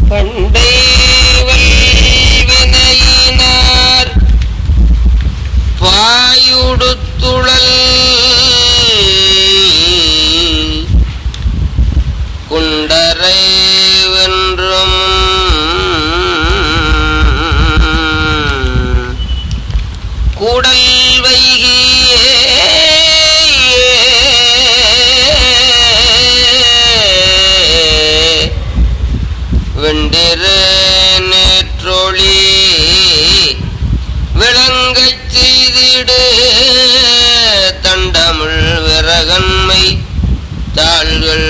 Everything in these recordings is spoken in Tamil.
பண்டை வல்வினையினார் பாயுடுத்துழல் குண்டரை வென்றும் கூடல் வைகியே வெண்டிரு நேற்றொளி விளங்கச் செய்திடு தண்டமிழ் விரகன்மை தாள்கள்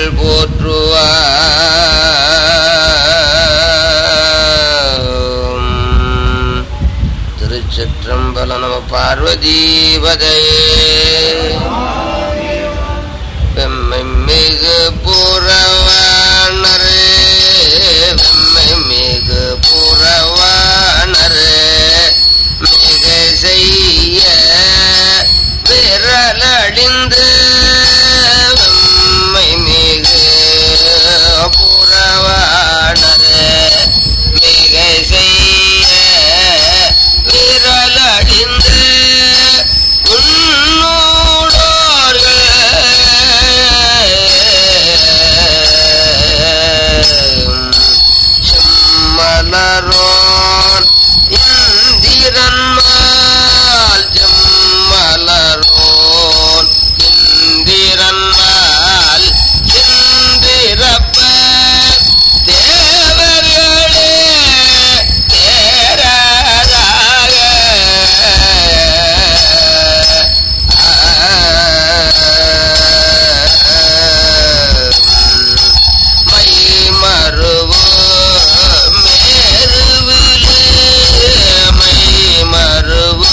போற்றுவாம் திருச்சிற்றம்பல நம பார்வதீபதையே வெம்மை மிகு புறவானரே வெம்மை மிகு புறவானரே மிக செய்ய விரலடிந்து வெம்மை மிகு புறவானரே மிக செய்ய விரலடிந்து உன்னோடோர்கள் செம்மலரோன் இந்திரன்மால் செம்மலரோன் இந்திரன்மால் இந்திரப்ப தேவர்களே தேராதாக மை மறுவு மேருவிலே மை மறுவு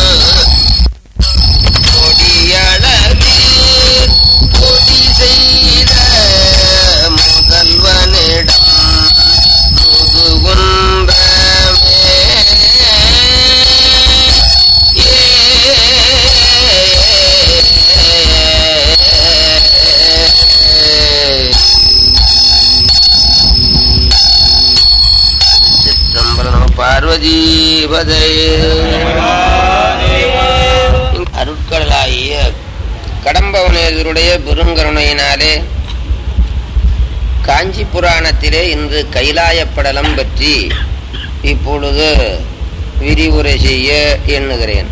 கொடியளவே கொடி செய்த முதல்வனிடம் முதுகுன்றமே சிற்றம்பலம் பார்வதீபதே அருட்கடலாகிய கடம்பவனேதருடைய பெருங்கருணையினாலே காஞ்சி புராணத்திலே இன்று கைலாயப்படலம் பற்றி இப்பொழுது விரிவுரை செய்ய எண்ணுகிறேன்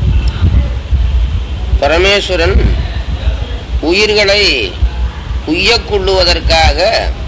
பரமேஸ்வரன் உயிர்களை உய்யக்கொள்ளுவதற்காக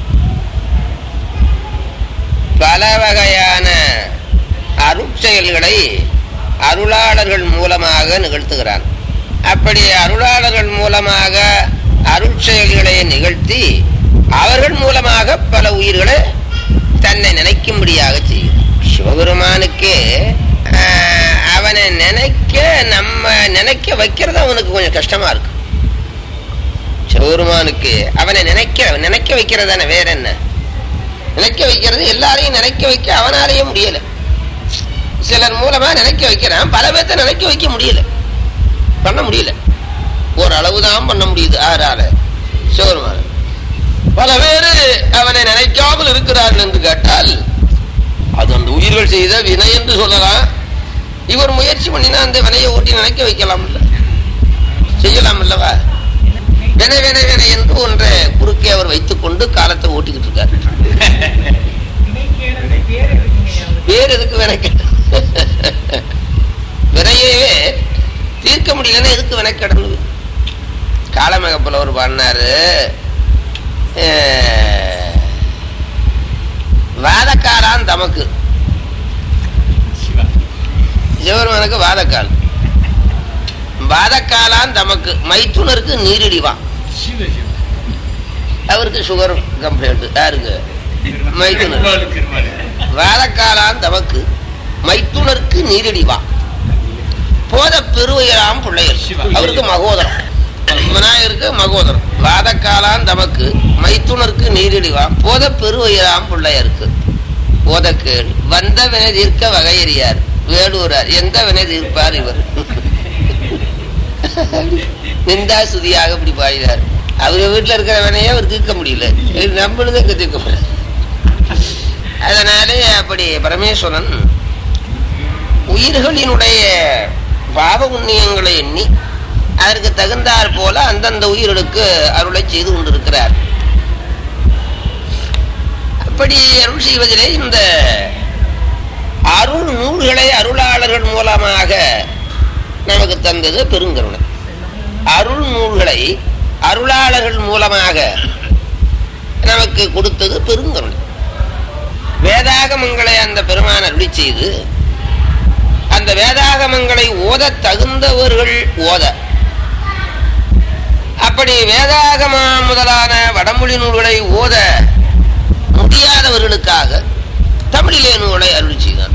பல வகையான அருட்செயல்களை அருளாளர்கள் மூலமாக நிகழ்த்துகிறான் அப்படி அருளாளர்கள் மூலமாக அருட்செயல்களை நிகழ்த்தி அவர்கள் மூலமாக பல உயிர்களை தன்னை நினைக்கும்படியாக செய்யும் சிவபெருமானுக்கே ஆஹ், அவனை நினைக்க நம்ம நினைக்க வைக்கிறது அவனுக்கு கொஞ்சம் கஷ்டமா இருக்கு சிவபெருமானுக்கு அவனை நினைக்க நினைக்க வைக்கிறது தானே வேற என்ன நினைக்க வைக்கிறது எல்லாரையும் நினைக்க வைக்க அவனாலேயே முடியல சிலர் மூலமா நினைக்க வைக்கிறான் பல பேர்த்த நினைக்க வைக்க முடியல பண்ண முடியல ஒரு அளவுதான் பண்ண முடியுது ஆறால சிவருமான பல பேரு அவனை நினைக்காமல் இருக்கிறார்கள் என்று கேட்டால் அது அந்த உயிர்கள் செய்த வினை என்று சொல்லலாம் இவர் முயற்சி பண்ணினா அந்த வினையை ஓட்டி நினைக்க வைக்கலாம் இல்ல செய்யலாம் அல்லவா வினை வினை வினை என்று ஒன்றை குறுக்கே அவர் வைத்துக் கொண்டு காலத்தை ஓட்டிக்கிட்டு இருக்காரு வேறு எதுக்கு வினைக்க வினையவே தீர்க்க முடியலன்னா எதுக்கு வினை கிடந்தது காலமேகப்பில் ஒரு பாடினாரு அஹ், வாதக்காரான் தமக்கு சிவருமனுக்கு வாதக்கால் வாதக்காலான் தமக்கு மைத்துனருக்கு நீரிடிவான் அவருக்கு சுகர் கம்ப்ளைண்ட் யாருக்கு மைத்துனர் வாதக்காலான் தமக்கு மைத்துனருக்கு நீரிடிவா போத பெருவயராம் பிள்ளையர் அவருக்கு மகோதரம் விநாயகருக்கு மகோதரம் வாதக்காலான் தமக்கு மைத்துனருக்கு நீரிடிவா போத பெருவயராம் பிள்ளையருக்கு போதக்கேள் வந்த வினை தீர்க்க வகையறியார் வேலூரார் எந்த வினை தீர்ப்பார் இவர் நிந்தா சுதியாக இப்படி பாடினார் அவர் வீட்டுல இருக்கிற வினையே அவர் தீர்க்க முடியல இது நம்மளுதே இங்க தீர்க்க முடியல அதனாலே அப்படி பரமேஸ்வரன் உயிர்களினுடைய பாவ புண்ணியங்களை எண்ணி அதற்கு தகுந்தாற் போல அந்தந்த உயிர்களுக்கு அருளை செய்து கொண்டிருக்கிறார் அப்படி அருள் செய்வதிலே இந்த அருள் நூல்களை அருளாளர்கள் மூலமாக நமக்கு தந்தது பெருங்கருணை அருள் நூல்களை அருளாளர்கள் மூலமாக நமக்கு கொடுத்தது பெருங்கருணை வேதாகமங்களை அந்த பெருமான் அருளி செய்து அந்த வேதாகமங்களை ஓத தகுந்தவர்கள் ஓத அப்படி வேதாகம முதலான வடமொழி நூல்களை ஓத முடியாதவர்களுக்காக தமிழிலே நூலை அருள் செய்தான்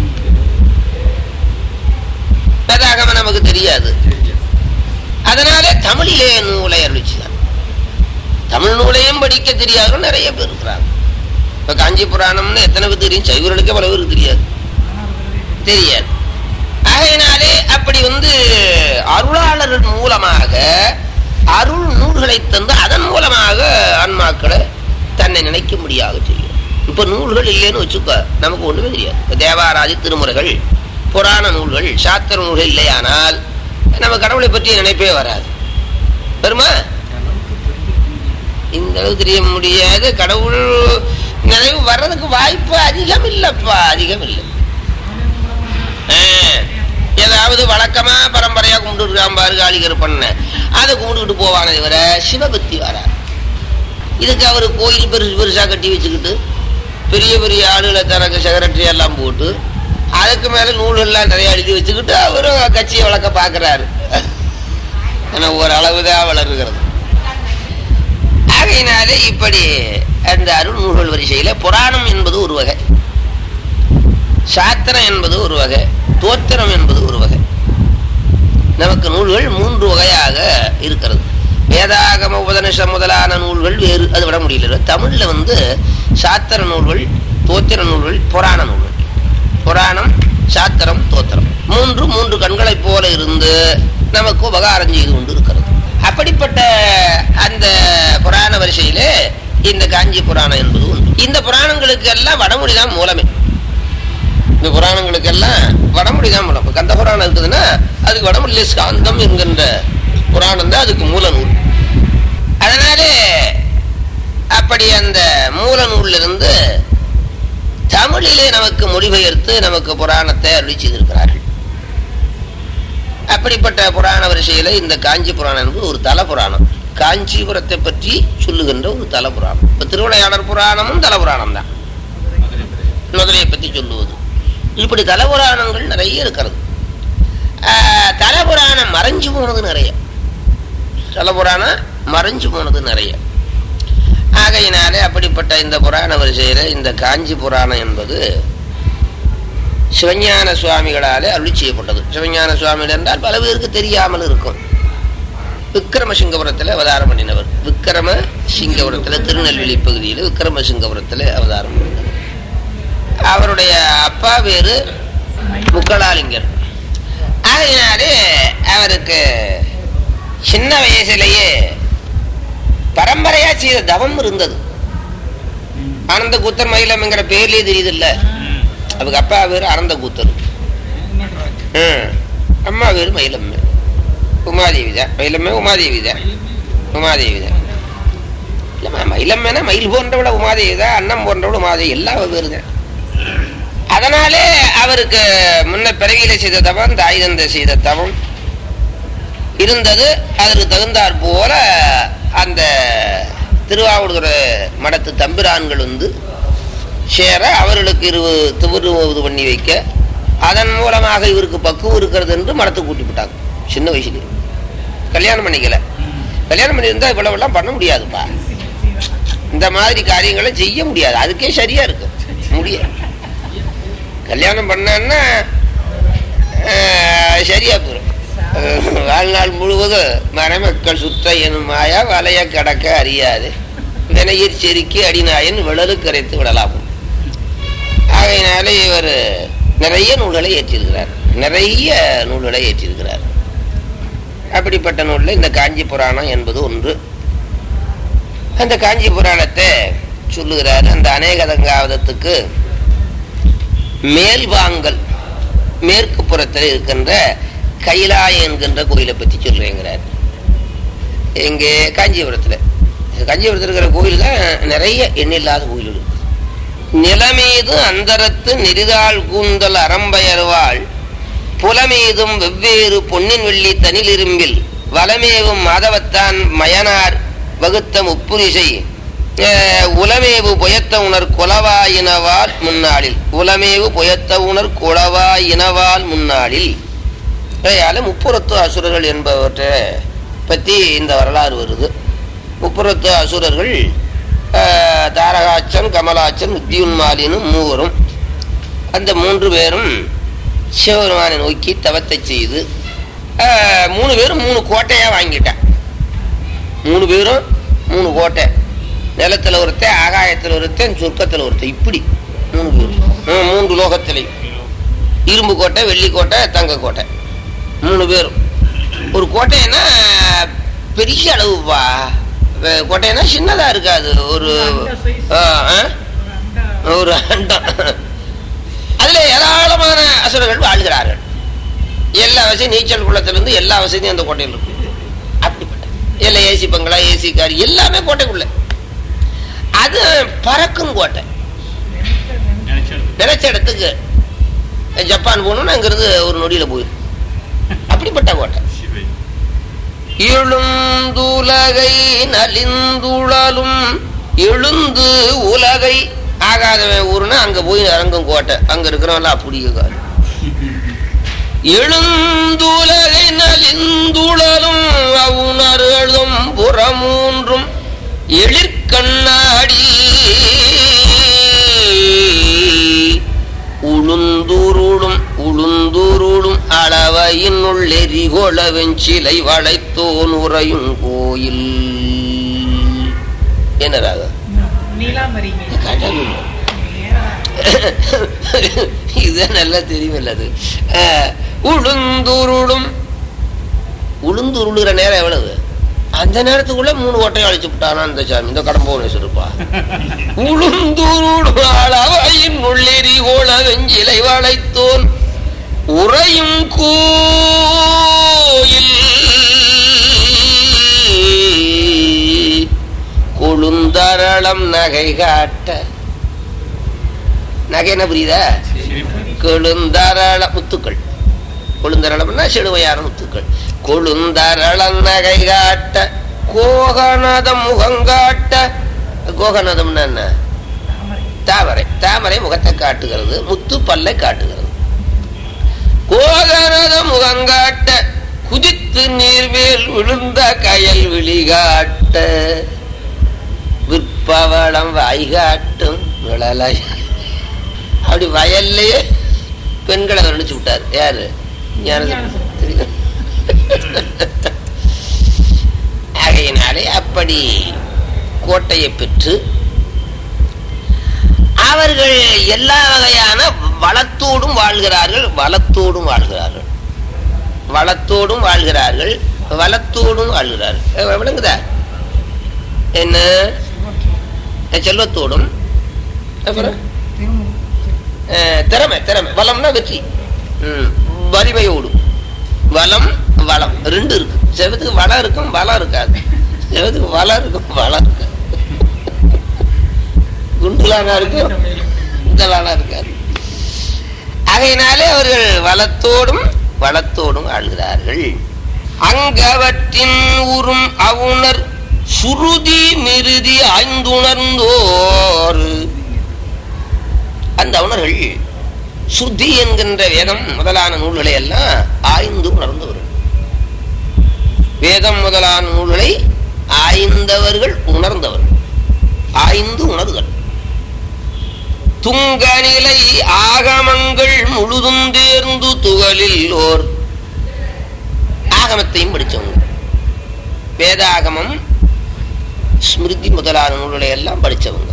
வேதாகம நமக்கு தெரியாது அதனாலே தமிழிலே நூலை அருள் செய்தான் தமிழ் நூலையும் படிக்க தெரியாத நிறைய பேர் இருக்கிறாங்க இப்ப காஞ்சி புராணம்னு எத்தனை பேர் தெரியும் சைவர்களுக்கே பல பேருக்கு தெரியாது தெரியாது ஆகையினாலே அப்படி வந்து அருளாளர்கள் மூலமாக அருள் நூல்களை தந்து அதன் மூலமாக ஆன்மாக்களை தன்னை நினைக்க முடியாக செய்யும் இப்ப நூல்கள் இல்லைன்னு வச்சுக்கோ நமக்கு ஒண்ணுமே தெரியாது இப்ப தேவாராதி திருமுறைகள் புராண நூல்கள் சாத்திர நூல்கள் இல்லையானால் நம்ம கடவுளை பற்றிய நினைப்பே வராது வருமா இந்த அளவு தெரிய முடியாது கடவுள் நினைவு வர்றதுக்கு வாய்ப்பு அதிகம் இல்லப்பா அதிகம் இல்லை ஆ, ஏதாவது வழக்கமா பரம்பரையா கும்பிட்டு இருக்கான் பாரு காளிகர் பண்ண அதை கும்பிட்டுக்கிட்டு போவானே தவிர சிவபக்தி வராது இதுக்கு அவர் கோயில் பெருசு பெருசா கட்டி வச்சுக்கிட்டு பெரிய பெரிய ஆளுகளை தனக்கு செக்ரட்டரி எல்லாம் போட்டு அதுக்கு மேல நூல்கள்லாம் நிறைய எழுதி வச்சுக்கிட்டு அவரும் கட்சியை வளர்க்க பாக்குறாரு ஏன்னா ஒரு அளவுதான் வளருகிறது ஆகையினாலே இப்படி அந்த அருள் நூல்கள் வரிசையில புராணம் என்பது ஒரு வகை சாத்திரம் என்பது ஒரு வகை தோத்திரம் என்பது ஒரு வகை நமக்கு நூல்கள் மூன்று வகையாக இருக்கிறது வேதாகம உபதனிஷம் முதலான நூல்கள் வேறு அது விட முடியல தமிழ்ல வந்து சாத்திர நூல்கள் தோத்திர நூல்கள் புராண நூல்கள் புராணம் சாத்திரம் தோத்திரம் மூன்று மூன்று கண்களைப் போல இருந்து நமக்கு உபகாரம் செய்து கொண்டு இருக்கிறது அப்படிப்பட்ட அந்த புராண வரிசையிலே இந்த காஞ்சி புராணம் என்பது உண்டு இந்த புராணங்களுக்கு எல்லாம் வடமொழி தான் மூலமே இந்த புராணங்களுக்கு எல்லாம் வடமொழி தான் மூலம் இப்ப கந்த புராணம் இருக்குதுன்னா அதுக்கு வடமொழியில ஸ்காந்தம் என்கின்ற புராணம் தான் அதுக்கு மூல நூல் அதனாலே அப்படி அந்த மூல நூல்ல இருந்து தமிழிலே நமக்கு மொழிபெயர்த்து நமக்கு புராணத்தை அருளி செய்திருக்கிறார்கள் அப்படிப்பட்ட புராண வரிசையில இந்த காஞ்சி புராணம் என்பது ஒரு தல புராணம் காஞ்சிபுரத்தை பற்றி சொல்லுகின்ற ஒரு தல புராணம் இப்ப திருவிளையாடல் புராணமும் தல புராணம் தான் மதுரையை பற்றி சொல்லுவது இப்படி தலபுராணங்கள் நிறைய இருக்கிறது ஆஹ், தலபுராணம் மறைஞ்சு போனது நிறைய தலபுராணம் மறைஞ்சு போனது நிறைய ஆகையினாலே அப்படிப்பட்ட இந்த புராண வரிசையில இந்த காஞ்சி புராணம் என்பது சிவஞான சுவாமிகளாலே அருளி செய்யப்பட்டது சிவஞான சுவாமிகள் என்றால் பல பேருக்கு தெரியாமல் இருக்கும் விக்கிரம சிங்கபுரத்தில் அவதாரம் பண்ணினவர் விக்கிரம சிங்கபுரத்தில் திருநெல்வேலி பகுதியில் விக்கிரம சிங்கபுரத்தில் அவதாரம் பண்ணினவர் அவருடைய அப்பா பேரு முக்கலாலிங்கர் ஆகையினாலே அவருக்கு சின்ன வயசுலேயே பரம்பரையா செய்த தவம் இருந்தது ஆனந்த கூத்தர் மயிலம்ங்கிற பேர்லயே தெரியுது இல்ல அதுக்கு அப்பா பேரு ஆனந்த கூத்தர் ம். அம்மா பேரு மயிலம்மை உமாதேவி தான் மயிலம்மை உமாதேவி தான் உமாதேவி தான் இல்லம்மா மயிலம்மைனா மயில் போன்றவள உமாதேவி தான் அன்னம் போன்றவள உமாதேவி எல்லா பேரு தான் அதனாலே அவருக்கு முன்ன பிறவியில செய்த தவம் தாய் தந்தை செய்த தவம் இருந்தது அதற்கு தகுந்தாற் போல அந்த திருவாவூர் மடத்து தம்பிரான்கள் வந்து சேர அவர்களுக்கு இரு திருவுருவது பண்ணி வைக்க அதன் மூலமாக இவருக்கு பக்குவம் இருக்கிறது என்று மடத்தை கூட்டி விட்டாங்க சின்ன வயசுல கல்யாணம் பண்ணிக்கல கல்யாணம் பண்ணியிருந்தா இவ்வளவெல்லாம் பண்ண முடியாதுப்பா இந்த மாதிரி காரியங்களை செய்ய முடியாது அதுக்கே சரியா இருக்கு முடியாது கல்யாணம் பண்ணான்னா ஆஹ், சரியா போயிடும் அஹ், வாழ்நாள் முழுவதும் மணமக்கள் சுத்த எனும் மாயா வலைய கடக்க அறியாது வினையிற் செருக்கி அடிநாயன் விழலு கரைத்து விடலாம் ஆகையினாலே இவர் நிறைய நூல்களை ஏற்றிருக்கிறார் நிறைய நூல்களை ஏற்றிருக்கிறார் அப்படிப்பட்ட நூலில் இந்த காஞ்சி புராணம் என்பது ஒன்று அந்த காஞ்சி புராணத்தை சொல்லுகிறார் அந்த அநேகதங்காவதத்துக்கு மேல்வாங்கல் மேற்கு புறத்தில் இருக்கின்ற கைலாயம் என்கின்ற கோயிலை பத்தி சொல்றேங்கிறார் இங்கே காஞ்சிபுரத்துல காஞ்சிபுரத்தில் இருக்கிற கோயில் தான் நிறைய எண்ணில்லாத கோயில் இருக்கு நிலமீது அந்தரத்து நெறிதாள் கூந்தல் அறம்பயர்வாள் புலமீதும் வெவ்வேறு பொன்னின் வெள்ளி தனிலிரும்பில் வலமேவும் மாதவத்தான் மயனார் வகுத்த முப்புரிசை அஹ், உலமேவு புயத்த உணர் குலவாயினவால் முன்னாளில் உலமேவு புயத்த உணர் குலவாயினவால் முன்னாளில் ஆகையால முப்புறத்து அசுரர்கள் என்பவற்றை பற்றி இந்த வரலாறு வருது முப்புறத்து அசுரர்கள் ஆஹ், தாரகாச்சன் கமலாச்சன் உத்தியுன்மாலினும் மூவரும் அந்த மூன்று பேரும் சிவபெருமானை நோக்கி தவத்தை செய்து ஆஹ், மூணு பேரும் மூணு கோட்டையா வாங்கிட்டான் மூணு பேரும் மூணு கோட்டை நிலத்துல ஒருத்தன் ஆகாயத்துல ஒருத்தன் சொர்க்கத்துல ஒருத்தன் இப்படி மூணு பேர் ஹம், மூன்று லோகத்திலையும் இரும்பு கோட்டை வெள்ளி கோட்டை தங்க கோட்டை மூணு பேரும் ஒரு கோட்டைன்னா பெரிய அளவுப்பா வே- கோட்டைன்னா சின்னதா இருக்காது ஒரு ஆ, ஆ? ஒரு அண்டம் அதுல ஏராளமான அசுரர்கள் வாழ்கிறார்கள் எல்லா வசதியும் நீச்சல் குளத்திலிருந்து எல்லா வசதியும் அந்த கோட்டையில் இருக்கு அப்படிப்பட்ட எல்லாம் ஏசி பங்களா ஏசி கார் எல்லாமே கோட்டைக்குள்ள அது பறக்கும் கோட்டை நினைச்ச இடத்துக்கு ஜப்பான் போகணும்னு அங்கிருந்து ஒரு நொடியில போயிடும் அப்படிப்பட்ட கோட்டை எழுந்துலகை நலிந்துழலும் எழுந்து உலகை ஆகாதவன் ஊருன்னா அங்க போய் இறங்கும் கோட்டை அங்க இருக்கிறவன் அப்படியே காரு எழுந்துலகை நலிந்துழலும் அவுணர்களும் புறமூன்றும் எழிற்கண்ணாடி உளுந்துருளும் உளுந்துருளும் அளவையின் உள்ளெறிகொள வெஞ்சிலை வளைத்தோன் உறையும் கோயில் என்னராக நீலாம்பரிங்க கடவுள் இதுதான் நல்லா தெரியும் அது அஹ், உளுந்துருளும் உளுந்துருளுகிற நேரம் எவ்வளவு அந்த நேரத்துக்குள்ள மூணு ஓட்டையை அழிச்சு விட்டானா அந்த சாமி இந்த கடம்போனேஸ்வர் இருப்பா உளுந்துருளும் அளவையின் உள்ளெறி கோள வெஞ்சிலை வளைத்தோன் உறையும் கோயில் கொழுந்தரளம் நகை காட்ட நகை என்ன புரியுதா கொழுந்தரள முத்துக்கள் கொழுந்தரளம்னா செழுவையான முத்துக்கள் கொழுந்தரளம் நகை காட்ட கோகநாதம் முகங்காட்ட கோகநாதம்னா என்ன தாமரை தாமரை முகத்தை காட்டுகிறது முத்து பல்லை காட்டுகிறது கோகநாதம் முகங்காட்ட குதித்து நீர்வேல் விழுந்த கயல் விழிகாட்ட விற்பவளம் வாய்காட்டும் விழலை அப்படி வயல்லையே பெண்களை வர்ணிச்சு விட்டார் யாரு ஞானசம்பந்தர். தெரியும். ஆகையினாலே அப்படி கோட்டையை பெற்று அவர்கள் எல்லா வகையான வளத்தோடும் வாழ்கிறார்கள் வளத்தோடும் வாழ்கிறார்கள் வளத்தோடும் வாழ்கிறார்கள் வளத்தோடும் வாழ்கிறார்கள் அஹ் விளங்குதா என்ன செல்வத்தோடும் அப்புறம் அஹ், திறமை திறமை வளம்னா வெற்றி ம், வலிமையோடும் வளம் வளம் ரெண்டு இருக்கு செவத்துக்கு வளம் இருக்கும் வளம் இருக்காது செவத்துக்கு வளம் இருக்கும் வளம் இருக்காது குண்டுலானா இருக்கும் குண்டலானா இருக்காது ஆகையினாலே அவர்கள் வளத்தோடும் வளத்தோடும் ஆள்கிறார்கள் அங்கவற்றின் ஊரும் அவுணர் சுருதி மிருதி ஆய்ந்துணர்ந்தோர் அந்த அவுணர்கள் சுத்தி என்கின்ற வேதம் முதலான நூல்களை எல்லாம் ஆய்ந்து உணர்ந்தவர்கள் வேதம் முதலான நூல்களை ஆய்ந்தவர்கள் உணர்ந்தவர்கள் ஆய்ந்து உணர்தல் துங்கநிலை ஆகமங்கள் முழுதும் தேர்ந்து துகளில் ஓர் ஆகமத்தையும் படிச்சவங்க வேதாகமம் ஸ்மிருதி முதலான நூல்களை எல்லாம் படிச்சவங்க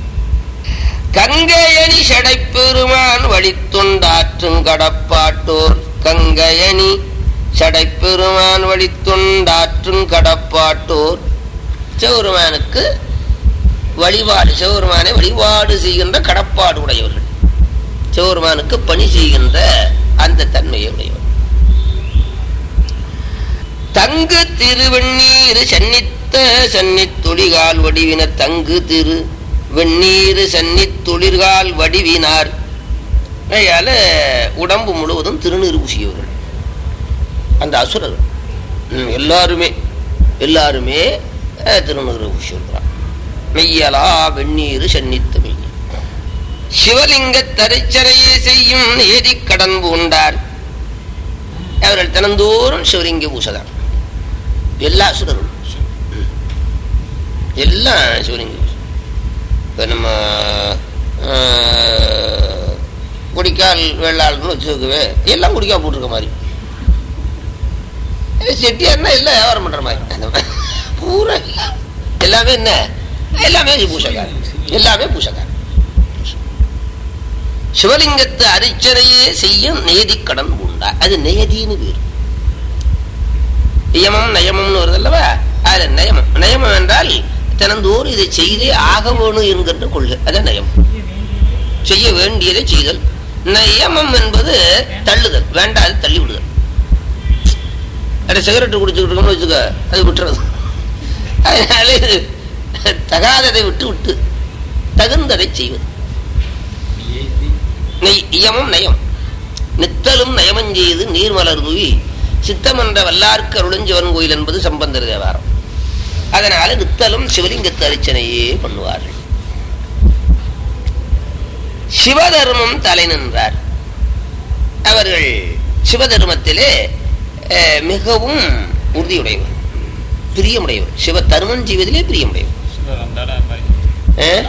கங்கையணி சடைப்பெருமான் வழித்தொண்டாற்றும் கடப்பாட்டோர் கங்கையணி சடைப்பெருமான் வழித்தொண்டாற்றும் கடப்பாட்டோர் சிவபெருமானுக்கு வழிபாடு சிவபெருமானை வழிபாடு செய்கின்ற கடப்பாடு உடையவர்கள் சிவபெருமானுக்கு பணி செய்கின்ற அந்த தன்மையை உடையவர் தங்கு திருவெண்ணீர் சன்னித்த சன்னித் துளிகால் வடிவினர் தங்கு திரு வெந்நீர் சன்னித் துளிர்கால் வடிவினார் அதனால உடம்பு முழுவதும் திருநீர் பூசியவர்கள் அந்த அசுரர்கள் ம், எல்லாருமே எல்லாருமே அஹ், திருநீர் பூசியிருக்கிறார் மெய்யலா வெந்நீர் சன்னித்த மெய் சிவலிங்க தரிச்சரையே செய்யும் ஏதி கடன் பூண்டார் அவர்கள் தினந்தோறும் சிவலிங்க பூசைதான் எல்லா அசுரர்களும் ம். எல்லாம் சிவலிங்க பூசை இப்போ நம்ம ஆஹ், குடிக்கால் வெள்ளாள்னு வச்சுக்கவே எல்லாம் குடிக்கால் போட்டிருக்க மாதிரி ஏ, செட்டியார்னா எல்லாம் வியாபாரம் பண்ற மாதிரி அந்த மாதிரி. பூரா எல்லாம். எல்லாமே என்ன எல்லாமே பூசக்கார் எல்லாமே பூசக்கார் சிவலிங்கத்து அரிச்சனையே செய்யும் நேதி கடன் உண்டா அது நேதின்னு பேர் நியமம் நயமம்னு வருது அல்லவா அதுல நயமம் நயமம் என்றால் தினந்தோறும் இதை செய்தே ஆக வேணும் என்கின்ற கொள்கை அதான் நயம் செய்ய வேண்டியதை செய்தல் நயமம் என்பது தள்ளுதல் வேண்டாது தள்ளி விடுதல் அது சிகரெட் குடிச்சுக்கிட்டு இருக்கோம்னு வச்சுக்க அது விட்டுறது அதனால இது தகாததை விட்டு விட்டு தகுந்ததை செய்வது நெய் இயமும் நயம் நித்தலும் நயமம் செய்து நீர்மலர் தூவி சித்தமன்ற வல்லார்க்கு அருளஞ்சவன் கோயில் என்பது சம்பந்தர் தேவாரம் அதனால நித்தலும் சிவலிங்கத்து அர்ச்சனையே பண்ணுவார்கள் சிவதர்மம் தலை நின்றார் அவர்கள் சிவதர்மத்திலே அஹ், மிகவும் உறுதியுடையவர் பிரியமுடையவர் சிவ தர்மம் செய்வதிலே பிரியமுடையவர் அஹ்?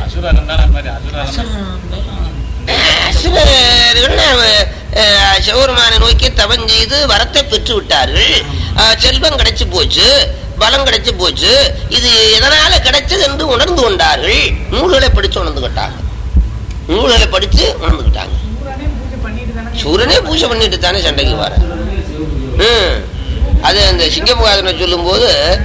அசுரர்கள் அஹ், சிவபெருமானை நோக்கி தவம் செய்து வரத்தை பெற்று விட்டார்கள் அஹ், செல்வம் கிடைச்சு போச்சு பலம் கிடைச்சு போச்சு இது எதனால கிடைச்சது என்று உணர்ந்து கொண்டார்கள் நூல்களை படிச்சு உணர்ந்துகிட்டாங்க நூல்களை படிச்சு உணர்ந்துகிட்டாங்க சூரனே பூஜை பண்ணிட்டு தானே சண்டைக்கு வர ம். அது அந்த சிங்கமுகாதனை சொல்லும் போது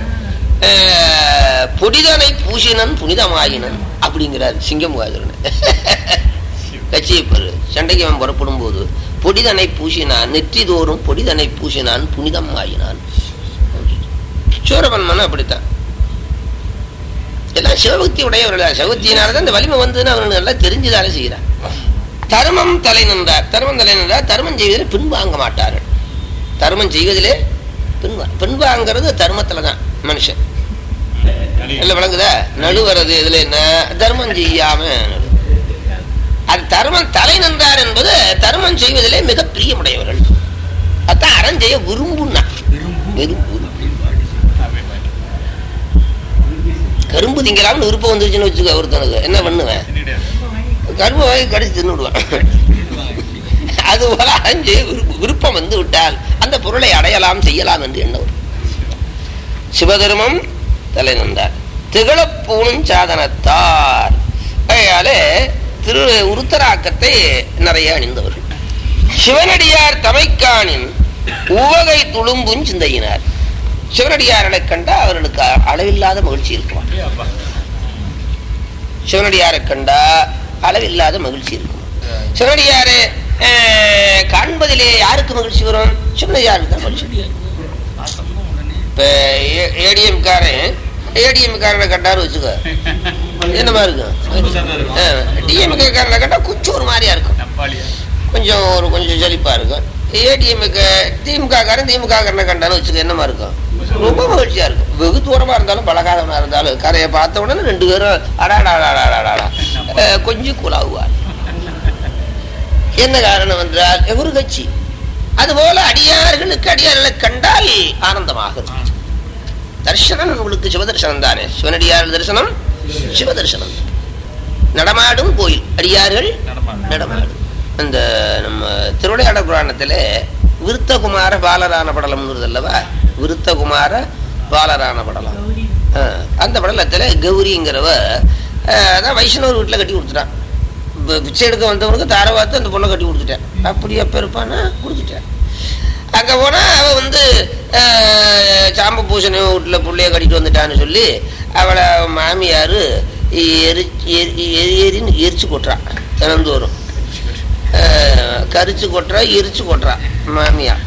புனிதனை பூசினன் புனிதமாயினன் அப்படிங்கிறார் சிங்கமுகாதரன் கட்சியப்பர் சண்டைக்கு அவன் புறப்படும் போது பொடிதனை பூசினான் நெற்றிதோறும் பொடிதனை பூசினான் புனிதம் ஆயினான் சூரபன்மன் அப்படித்தான் எல்லாம் சிவபக்தி உடையவர்கள் சிவபக்தியினாலதான் இந்த வலிமை வந்ததுன்னு அவனுக்கு நல்லா தெரிஞ்சுதானே செய்கிறான் தர்மம் தலை நின்றார் தர்மம் தலை நின்றார் தர்மம் செய்வதில் பின்வாங்க மாட்டார்கள் தர்மம் செய்வதிலே பின்வா பின்வாங்கிறது தர்மத்துல தான் மனுஷன் இல்ல விளங்குதா நழுவுறது இதுல என்ன தர்மம் செய்யாம நழு. அது தர்மம் தலை நின்றார் என்பது தர்மம் செய்வதிலே மிக பிரியமுடையவர்கள் அதான் அறம் செய்ய விரும்புனா விரும்பு கரும்பு திங்கலாம்னு விருப்பம் வந்துருச்சுன்னு வச்சுக்க ஒருத்தனுக்கு என்ன பண்ணுவேன் கரும்பு வாங்கி கடிச்சு தின்னுடுவான் அது போல அஞ்சு விருப்ப- விருப்பம் வந்து விட்டால் அந்த பொருளை அடையலாம் செய்யலாம் என்று எண்ணம் சிவதர்மம் தலை நின்றார் திகழப்பூணும் சாதனத்தார் அதனாலே திரு உருத்தராக்கத்தை நிறைய அணிந்தவர்கள் சிவனடியார் தமைக்கானின் உவகை துளும்பும் சிந்தையினார் சிவனடியார்களை கண்டா அவர்களுக்கு அளவில்லாத மகிழ்ச்சி இருக்குமா சிவனடியாரை கண்டா அளவில்லாத மகிழ்ச்சி இருக்கும் சிவனடியாரை அஹ், காண்பதிலே யாருக்கு மகிழ்ச்சி வரும் சிவனடியாருக்கு தான் மகிழ்ச்சி இப்ப ஏடிஎம் காரன் ஏடிஎம் காரனை கண்டாரு வச்சுக்க என்னமா இருக்கும் டிஎம்கே காரனை கண்டா கொஞ்சம் ஒரு மாதிரியா இருக்கும் கொஞ்சம் ஒரு கொஞ்சம் செழிப்பா இருக்கும் ஏடிஎம்க்கு திமுக காரன் திமுக காரனை கண்டாலும் வச்சுக்க என்னமா இருக்கும் ரொம்ப மகிழ்ச்சியா இருக்கும் வெகு தூரமா இருந்தாலும் பழகாதவனா இருந்தாலும் கரையை பார்த்த உடனே ரெண்டு பேரும் அடாடாடாடாடாடா அஹ், கொஞ்சம் குலாவுவார் என்ன காரணம் என்றால் ஒரு கட்சி அதுபோல அடியார்களுக்கு அடியார்களை கண்டால் ஆனந்தமாக இருக்கும் தரிசனம் உங்களுக்கு சிவதர்சனம் தானே சிவனடியார் தரிசனம் சிவதர்சனம் நடமாடும் கோயில் அடியார்கள் நடமாடும் அந்த நம்ம திருவிளையாடல் புராணத்துல விருத்தகுமார பாலரான படலம்ங்கிறது அல்லவா விருத்தகுமார பாலரான படலம் ஆ, அந்த படலத்துல கௌரிங்கிறவ ஆ, அதான் வைஷ்ணவர் வீட்டுல கட்டி கொடுத்துட்டான் ப- பிச்சை எடுக்க வந்தவனுக்கு தார பார்த்து அந்த பொண்ணை கட்டி கொடுத்துட்டேன் அப்படி எப்ப இருப்பானா கொடுத்துட்டேன் அங்க போனா அவ வந்து ஆஹ், சாம்ப பூசணி வீட்டுல புள்ளைய கட்டிட்டு வந்துட்டான்னு சொல்லி அவளை அவ மாமியாரு எரி எரி- எரி- எரின்னு எரிச்சு கொட்டுறான் தினந்தோறும் ஆஹ், கரிச்சு கொட்டுறா எரிச்சு கொட்டுறா மாமியா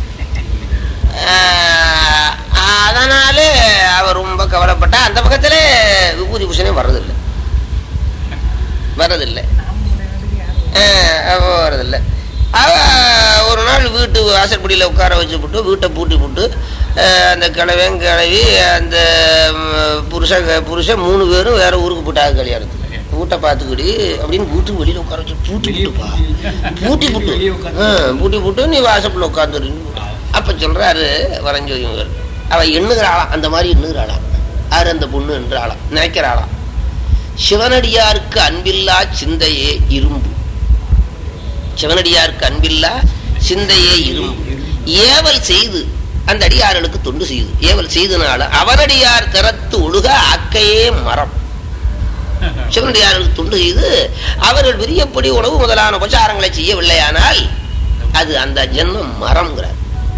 ஆஹ் அதனால அவ ரொம்ப கவலைப்பட்டா அந்த பக்கத்துல விபூதி பூஷணே வர்றதில்லை வர்றதில்லை ஆஹ் அவ வர்றதில்லை அவ ஒரு நாள் வீட்டு வாசற்படியில் உட்கார வச்சு போட்டு வீட்டை பூட்டி போட்டு ஆஹ் அந்த கிழவன் கிழவி அந்த ம், புருஷன் புருஷன் மூணு பேரும் வேற ஊருக்கு போட்டாங்க கல்யாணத்துக்கு வீட்டை பார்த்துக்கிடி அப்படின்னு வீட்டுக்கு வெளியில உட்கார வச்சு பூட்டி விட்டுப்பா பூட்டி புட்டு பூட்டி புட்டு நீ வாசப்பில் உட்காந்துரு அப்ப சொல்றாரு வரைஞ்சோதியவர் அவ எண்ணுகிறாளாம் அந்த மாதிரி எண்ணுகிறாளாம் யாரு அந்த பொண்ணு என்றாளாம் நினைக்கிறாளாம் சிவனடியாருக்கு அன்பில்லா சிந்தையே இரும்பு சிவனடியாருக்கு அன்பில்லா சிந்தையே இரும்பு ஏவல் செய்து அந்த அடியார்களுக்கு தொண்டு செய்து ஏவல் செய்தனால அவனடியார் திறத்து ஒழுக அக்கையே மரம் சிவனடியார்களுக்கு தொண்டு செய்து அவர்கள் விரியப்படி உணவு முதலான உபச்சாரங்களை செய்யவில்லையானால் அது அந்த ஜென்மம் மரம்ங்கிறார்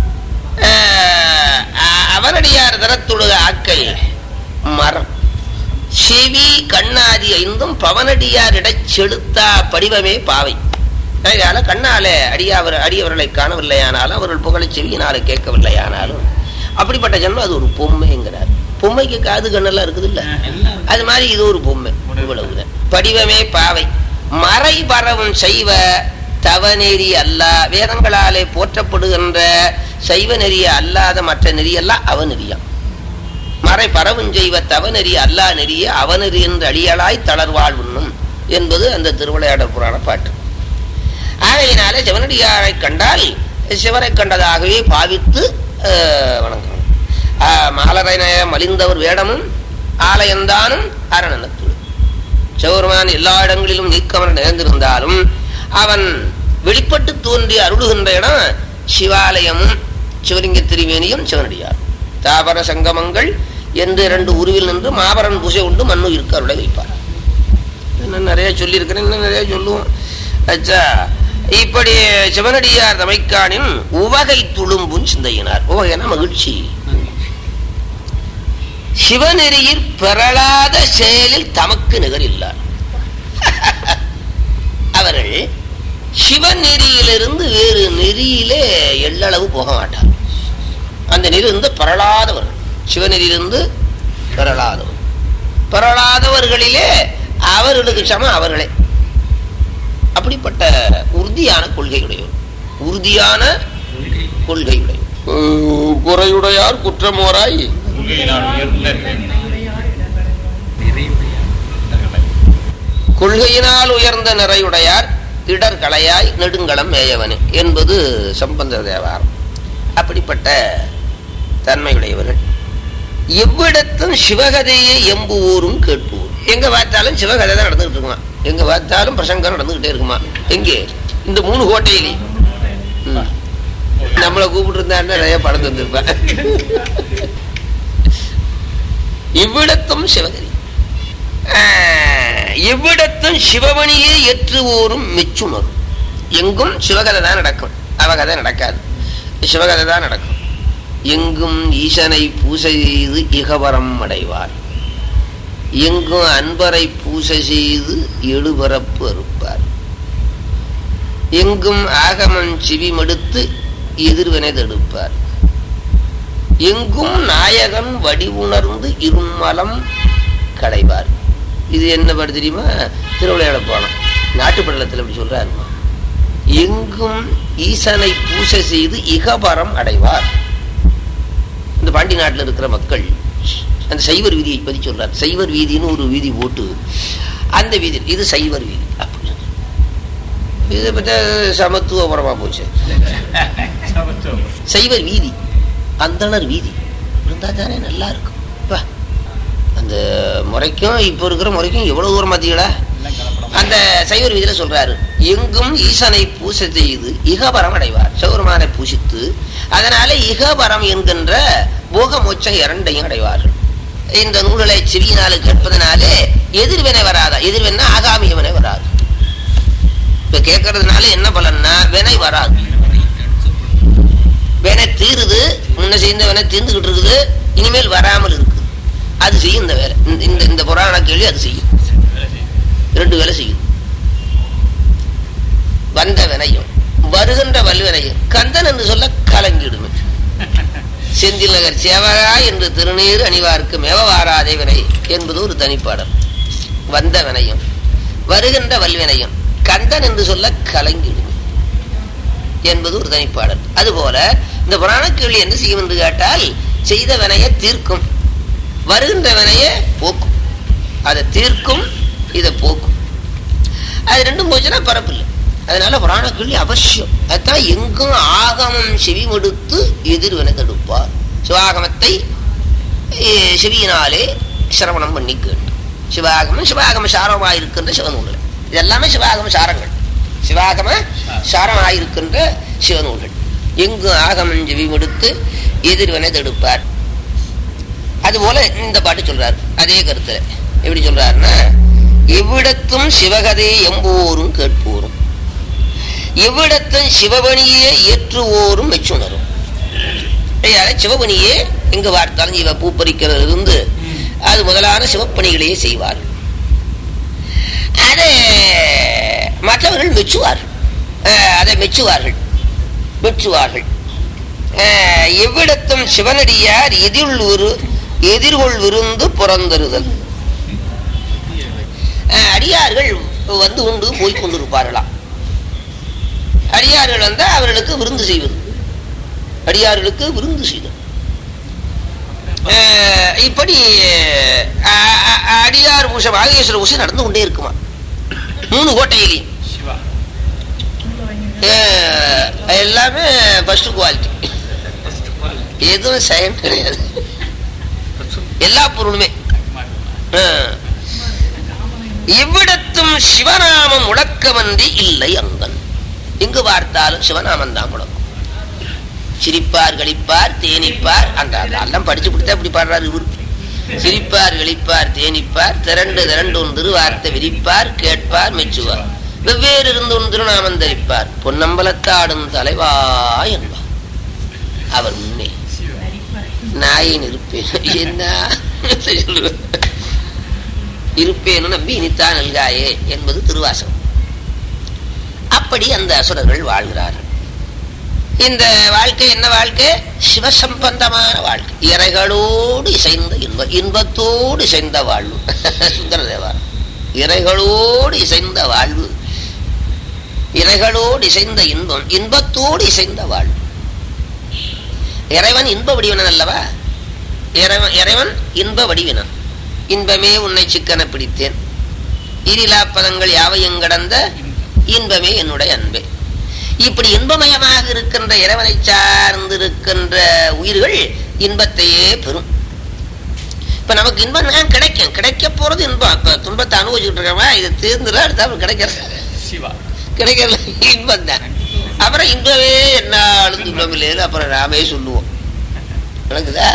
ஆஹ் அவனடியார் தரத்துழுக ஆக்கை மரம் செவி கண்ணாதி ஐந்தும் பவனடியாரிடச் செலுத்தா படிவமே பாவை அதனால கண்ணால அடியாவர் அடியவர்களை காணவில்லையானாலும் அவர்கள் புகழை செவியினால கேட்கவில்லையானாலும் அப்படிப்பட்ட ஜென்மம் அது ஒரு பொம்மைங்கிறார் பொம்மைக்கு காது கண்ணெல்லாம் இருக்குது இல்ல அது மாதிரி இது ஒரு பொம்மை இவ்வளவுதான் படிவமே பாவை மறை பரவும் செய்வ தவநெறி அல்ல வேதங்களாலே போற்றப்படுகின்ற சைவ நெறிய அல்லாத மற்ற நெறியெல்லாம் அவநெறியாம் மறை பரவும் செய்வ தவநெறி அல்லா நெறிய அவநெறி என்று அடியலாய் தளர்வாழ்வுண்ணும் என்பது அந்த திருவிளையாடல் புராண பாட்டு ஆகையினாலே சிவனடியாரை கண்டால் சிவரை கண்டதாகவே பாவித்து அஹ், வணங்கணும் ஆஹ், மாலரைன மலிந்தவர் வேடமும் ஆலயந்தானும் அரணனத்துள் சிவபெருமான் எல்லா இடங்களிலும் நீக்கமர நிறைந்திருந்தாலும் அவன் வெளிப்பட்டு தோன்றி அருளுகின்ற இடம் சிவாலயமும் சிவலிங்க திருமேனியும் சிவனடியார் தாபர சங்கமங்கள் என்று இரண்டு உருவில் நின்று மாபரன் பூசை உண்டு மண்ணு இருக்க அருளை வைப்பார் இன்னும் நிறைய சொல்லியிருக்கிறேன் இன்னும் நிறைய சொல்லுவோம் அச்சா இப்படி சிவனடியார் தமைக்கானின் உவகை துளும்பும் சிந்தையினார் உவகைனா மகிழ்ச்சி சிவநெறியில் பெறலாத செயலில் தமக்கு நிகரில்லார் அவர்கள் சிவநெறியிலிருந்து வேறு நெறியிலே எள்ளளவு போக மாட்டார் அந்த நெறியிலிருந்து பெறலாதவர்கள் சிவநெறியிலிருந்து பெறலாதவர் பெறலாதவர்களிலே அவர்களுக்கு சமம் அவர்களே அப்படிப்பட்ட உறுதியான கொள்கையுடையவர் உறுதியான கொள்கையுடையவர் உம், குறையுடையார் குற்றமோராய் கொள்கையினால் உயர்ந்த கொள்கையினால் உயர்ந்த நிறையுடையார் இடர்களையாய் நெடுங்களம் மேயவனே என்பது சம்பந்த தேவாரம் அப்படிப்பட்ட தன்மையுடையவர்கள் எவ்விடத்தும் சிவகதையை எம்புவோரும் கேட்போர் எங்க பார்த்தாலும் சிவகதை தான் நடந்துகிட்டு இருக்குமா எங்க பார்த்தாலும் பிரசங்கம் நடந்துகிட்டே இருக்குமா எங்கே இந்த மூணு கோட்டையிலே ம். நம்மளை கூப்பிட்டு இருந்தாருன்னா நிறைய படம் தந்திருப்பேன் இவ்விடத்தும் சிவகதி ஆஹ், இவ்விடத்தும் சிவமணியே ஏற்றுவோரும் மெச்சுணரும் எங்கும் சிவகதை தான் நடக்கும் அவகதை நடக்காது சிவகதை தான் நடக்கும் எங்கும் ஈசனை பூசை செய்து இகவரம் அடைவார் எங்கும் அன்பரை பூசை செய்து எழுபரப்பு அறுப்பார் எங்கும் ஆகமம் செவிமடுத்து எதிர்வினை தடுப்பார் எங்கும் நாயகன் வடிவுணர்ந்து இருமலம் களைவார் இது என்ன பாடு தெரியுமா திருவிளையாட போனோம் நாட்டுப்படலத்தில் அப்படி சொல்றாருமா எங்கும் ஈசனை பூசை செய்து இகபரம் அடைவார் இந்த பாண்டி நாட்டில் இருக்கிற மக்கள் அந்த சைவர் வீதியை பற்றி சொல்றார் சைவர் வீதின்னு ஒரு வீதி போட்டு அந்த வீதி இது சைவர் வீதி அப்படின்னு இதை பற்றி சமத்துவபுரமா போச்சு சைவர் வீதி அந்தணர் வீதி இருந்தா தானே நல்லா இருக்கும் அப்பா, அந்த முறைக்கும் இப்போ இருக்கிற முறைக்கும் எவ்வளவு தூரம் பார்த்தீங்களா அந்த சைவர் வீதியில சொல்றாரு எங்கும் ஈசனை பூசை செய்து இகபரம் அடைவார் சிவபெருமானை பூசித்து அதனால இகபரம் என்கின்ற போக மோட்சம் இரண்டையும் அடைவார்கள் இந்த நூல்களை செவியினால கேட்பதனாலே எதிர்வினை வராதா எதிர்வினை ஆகாமிய வினை வராது இப்ப கேட்கறதுனால என்ன பலன்னா வினை வராது வினை தீருது முன்ன செய்த வினை தீர்ந்துகிட்டு இருக்குது இனிமேல் வராமல் இருக்குது அது செய்யும் இந்த வேலை இந்த- இந்த இந்த புராண கேள்வி அது செய்யும் ரெண்டு வேலை செய்யும் வந்த வினையும் வருகின்ற வல்வினையும் கந்தன் என்று சொல்ல கலங்கிடுமே செந்தில் நகர் சேவகா என்று திருநீர் அணிவார்க்கு மேவவாராதே வினை என்பது ஒரு தனிப்பாடல் வந்த வினையும் வருகின்ற வல்வினையும் கந்தன் என்று சொல்ல கலங்கிடுமே என்பது ஒரு தனிப்பாடல் அதுபோல இந்த புராண கேள்வி என்ன செய்யும் என்று கேட்டால் செய்த வினையை தீர்க்கும் வருகின்ற வினையை போக்கும் அதை தீர்க்கும் இதை போக்கும் அது ரெண்டும் போச்சுன்னா பரப்பில்லை அதனால புராண கேள்வி அவசியம் அதுதான் எங்கும் ஆகமம் செவிமடுத்து எதிர்வினை தடுப்பார் சிவாகமத்தை eh, செவியினாலே சிரவணம் பண்ணி கேட்டு சிவாகமம் சிவாகம சாரமாக இருக்கின்ற சிவநூல்கள் இதெல்லாமே சிவாகம சாரங்கள் சிவாகம சாரமாயிருக்கின்ற சிவநூல்கள் எங்கும் ஆகமம் செவிமடுத்து எதிர்வினை தடுப்பார் அதுபோல இந்த பாட்டு சொல்றார் அதே கருத்துல எப்படி சொல்றாருன்னா எவ்விடத்தும் சிவகதை எம்போரும் கேட்போரும் எவ்விடத்தும் சிவபணியே ஏற்றுவோரும் மெச்சுணரும் ஐயால சிவபணியே எங்க பார்த்தாலும் இவ பூ பறிக்கிறதுல இருந்து அது முதலான சிவப்பணிகளையே செய்வார் அதை மற்றவர்கள் மெச்சுவார்கள் அஹ், அதை மெச்சுவார்கள் மெச்சுவார்கள் அஹ், எவ்விடத்தும் சிவனடியார் எதிர் ஒரு எதிர்கொள் விருந்து புறந்தருதல் அஹ், அடியார்கள் வந்து உண்டு போய் கொண்டிருப்பார்களாம் அடியார்கள் வந்தா அவர்களுக்கு விருந்து செய்வது அடியார்களுக்கு விருந்து செய்தல் அஹ், இப்படி அஹ், அஹ், அடியார் பூஷம் ஆகேஸ்வர பூஷம் நடந்து கொண்டே இருக்குமா மூணு கோட்டையிலையும் சிவா அஹ், எல்லாமே ஃபர்ஸ்ட் குவாலிட்டி எதுவும் செகண்ட் கிடையாது எல்லா பொருளுமே அஹ். இவ்விடத்தும் சிவநாமம் முழக்கமன்றி இல்லை அங்கன் எங்கு பார்த்தாலும் சிவநாமம் தான் முழக்கம் சிரிப்பார் களிப்பார் தேனிப்பார் அந்த அதெல்லாம் படிச்சு கொடுத்தா இப்படி பாடுறாரு இவர் சிரிப்பார் களிப்பார் தேனிப்பார் திரண்டு திரண்டு உன் திருவார்த்தை விரிப்பார் கேட்பார் மெச்சுவார் வெவ்வேறு இருந்து உன் திருநாமம் தரிப்பார் பொன்னம்பலத்தாடும் தலைவா என்பார் அவர் முன்னே நாயின் இருப்பேன் என்ன சொல்லுவேன் இருப்பேன்னு நம்பி இனித்தான் நல்காயே என்பது திருவாசகம் அப்படி அந்த அசுரர்கள் வாழ்கிறார்கள் இந்த வாழ்க்கை என்ன வாழ்க்கை சிவசம்பந்தமான வாழ்க்கை இறைகளோடு இசைந்த இன்ப இன்பத்தோடு இசைந்த வாழ்வு சுந்தர தேவாரம் இறைகளோடு இசைந்த வாழ்வு இறைகளோடு இசைந்த இன்பம் இன்பத்தோடு இசைந்த வாழ்வு இறைவன் இன்ப வடிவனன் அல்லவா இறைவன் இறைவன் இன்ப வடிவினன் இன்பமே உன்னை சிக்கன பிடித்தேன் இரிலா பதங்கள் யாவையும் கடந்த இன்பமே என்னுடைய அன்பே இப்படி இன்பமயமாக இருக்கின்ற இறைவனை சார்ந்து இருக்கின்ற உயிர்கள் இன்பத்தையே பெறும் இப்ப நமக்கு இன்பம் தான் கிடைக்கும் கிடைக்க போறது இன்பம் இப்ப துன்பத்தை அனுபவிச்சுட்டு இருக்கவா இது தீர்ந்துடும் அடுத்த அப்புறம் கிடைக்கிறது சிவா கிடைக்கிறது இன்பம் தான் அப்புறம் இன்பமே என்னாலும் துன்பம் இல்லைன்னு அப்புறம் நாமே சொல்லுவோம் நடக்குதா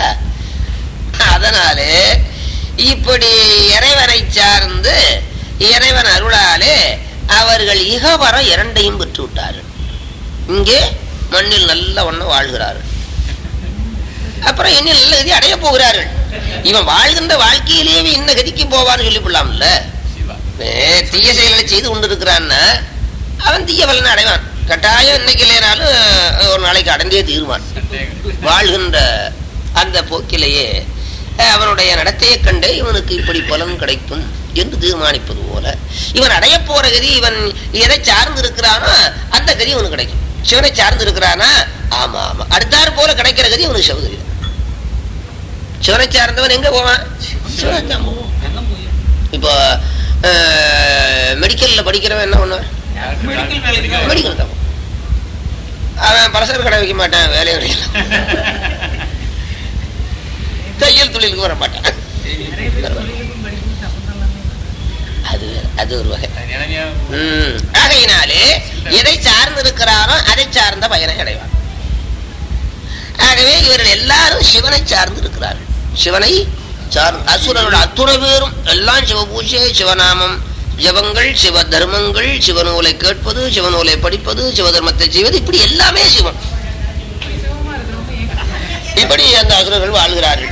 அதனாலே இப்படி இறைவனை சார்ந்து இறைவன் அருளாலே அவர்கள் இகவரம் இரண்டையும் பெற்று விட்டார்கள் இங்கே மண்ணில் நல்ல ஒண்ணு வாழ்கிறார்கள் அப்புறம் இனி நல்ல கதி அடைய போகிறார்கள் இவன் வாழ்கின்ற வாழ்க்கையிலேயே இவன் இன்ன கதிக்கு போவான்னு சொல்லிவிடலாம்ல சிவா ஏ, தீய செயல்களை செய்து கொண்டிருக்கிறான்னா அவன் தீய பலனை அடைவான் கட்டாயம் இன்னைக்கு இல்லைனாலும் அஹ், ஒரு நாளைக்கு அடைந்தே தீருவான் சந்தேகம் வாழ்கின்ற அந்த போக்கிலேயே அஹ், அவனுடைய நடத்தையை கண்டே இவனுக்கு இப்படி பலன் கிடைக்கும் என்று தீர்மானிப்பது போல இவன் அடைய போற கதி இவன் எதை சார்ந்து இருக்கிறானோ அந்த கதி இவனுக்கு கிடைக்கும் சிவனை சார்ந்து இருக்கிறானா ஆமா ஆமா அடுத்தாறு போல கிடைக்கிற கதி இவனுக்கு சிவகதி தான். சிவனை சார்ந்தவன் எங்க போவான் சிவனை தான் போவான் இப்போ மெடிக்கல்ல படிக்கிறவன் என்ன பண்ணுவான் மெடிக்கல் மெடிக்கல் தான் போவான். அவன் பலசர கடை வைக்க மாட்டான் வேலையை கிடைக்கல தையல் தொழிலுக்கு வர மாட்டான் அது அது ஒரு வகை ம். ஆகையினாலே எதை சார்ந்து இருக்கிறாரோ அதை சார்ந்த பயனை அடைவார் ஆகவே இவர்கள் எல்லாரும் சிவனை சார்ந்து இருக்கிறார்கள் சிவனை சார்ந்து அசுரர்கள் அத்துணை பேரும் எல்லாம் சிவபூஜை சிவநாமம் ஜபங்கள் சிவ தர்மங்கள் சிவநூலை கேட்பது சிவநூலை படிப்பது சிவதர்மத்தை செய்வது இப்படி எல்லாமே சிவன் இப்படி அந்த அசுரர்கள் வாழ்கிறார்கள்